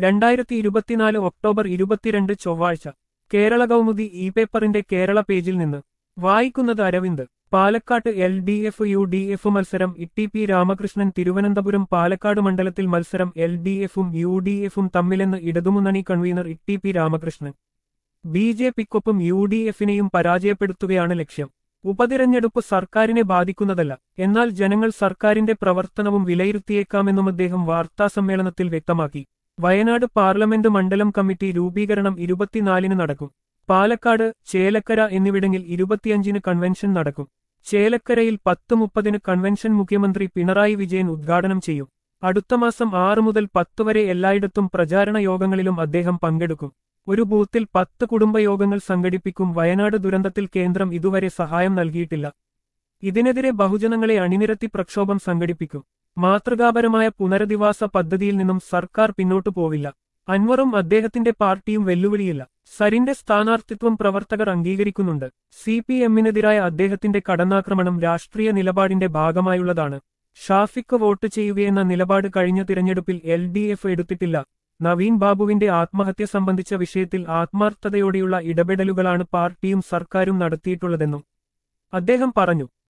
രണ്ടായിരത്തി ഇരുപത്തിനാല് ഒക്ടോബർ ഇരുപത്തിരണ്ട് ചൊവ്വാഴ്ച കേരള കൗമുദി ഇ പേപ്പറിന്റെ കേരള പേജിൽ നിന്ന് വായിക്കുന്നത് അരവിന്ദ് പാലക്കാട്ട് L D F U D F മത്സരം ഇ പി രാമകൃഷ്ണൻ തിരുവനന്തപുരം പാലക്കാട് മണ്ഡലത്തിൽ മത്സരം എൽ ഡി എഫും യു ഡി എഫും തമ്മിലെന്ന് ഇടതുമുന്നണി convener E P Ramakrishnan B J പിക്കൊപ്പം യു ഡി എഫിനെയും പരാജയപ്പെടുത്തുകയാണ് ലക്ഷ്യം ഉപതിരഞ്ഞെടുപ്പ് സർക്കാരിനെ ബാധിക്കുന്നതല്ല എന്നാൽ ജനങ്ങൾ സർക്കാരിന്റെ പ്രവർത്തനവും വിലയിരുത്തിയേക്കാമെന്നും അദ്ദേഹം വാർത്താസമ്മേളനത്തിൽ വ്യക്തമാക്കി വയനാട് പാർലമെന്റ് മണ്ഡലം കമ്മിറ്റി രൂപീകരണം ഇരുപത്തിനാലിന് നടക്കും പാലക്കാട് ചേലക്കര എന്നിവിടങ്ങളിൽ ഇരുപത്തിയഞ്ചിന് കൺവെൻഷൻ നടക്കും ചേലക്കരയിൽ പത്ത് മുപ്പതിന് കൺവെൻഷൻ മുഖ്യമന്ത്രി പിണറായി വിജയൻ ഉദ്ഘാടനം ചെയ്യും അടുത്ത മാസം ആറ് മുതൽ പത്ത് വരെ എല്ലായിടത്തും പ്രചാരണ യോഗങ്ങളിലും അദ്ദേഹം പങ്കെടുക്കും ഒരു ബൂത്തിൽ പത്ത് കുടുംബയോഗങ്ങൾ സംഘടിപ്പിക്കും വയനാട് ദുരന്തത്തിൽ കേന്ദ്രം ഇതുവരെ സഹായം നൽകിയിട്ടില്ല ഇതിനെതിരെ ബഹുജനങ്ങളെ അണിനിരത്തി പ്രക്ഷോഭം സംഘടിപ്പിക്കും മാതൃകാപരമായ പുനരധിവാസ പദ്ധതിയിൽ നിന്നും സർക്കാർ പിന്നോട്ടു പോവില്ല അൻവറും അദ്ദേഹത്തിന്റെ പാർട്ടിയും വെല്ലുവിളിയില്ല സരിന്റെ സ്ഥാനാർത്ഥിത്വം പ്രവർത്തകർ അംഗീകരിക്കുന്നുണ്ട് സി പി എമ്മിനെതിരായ അദ്ദേഹത്തിന്റെ കടന്നാക്രമണം രാഷ്ട്രീയ നിലപാടിന്റെ ഭാഗമായുള്ളതാണ് ഷാഫിക്ക് വോട്ട് ചെയ്യുകയെന്ന നിലപാട് കഴിഞ്ഞ തിരഞ്ഞെടുപ്പിൽ എൽ ഡി എഫ് എടുത്തിട്ടില്ല നവീൻ ബാബുവിന്റെ ആത്മഹത്യ സംബന്ധിച്ച വിഷയത്തിൽ ആത്മാർത്ഥതയോടെയുള്ള ഇടപെടലുകളാണ് പാർട്ടിയും സർക്കാരും നടത്തിയിട്ടുള്ളതെന്നും അദ്ദേഹം പറഞ്ഞു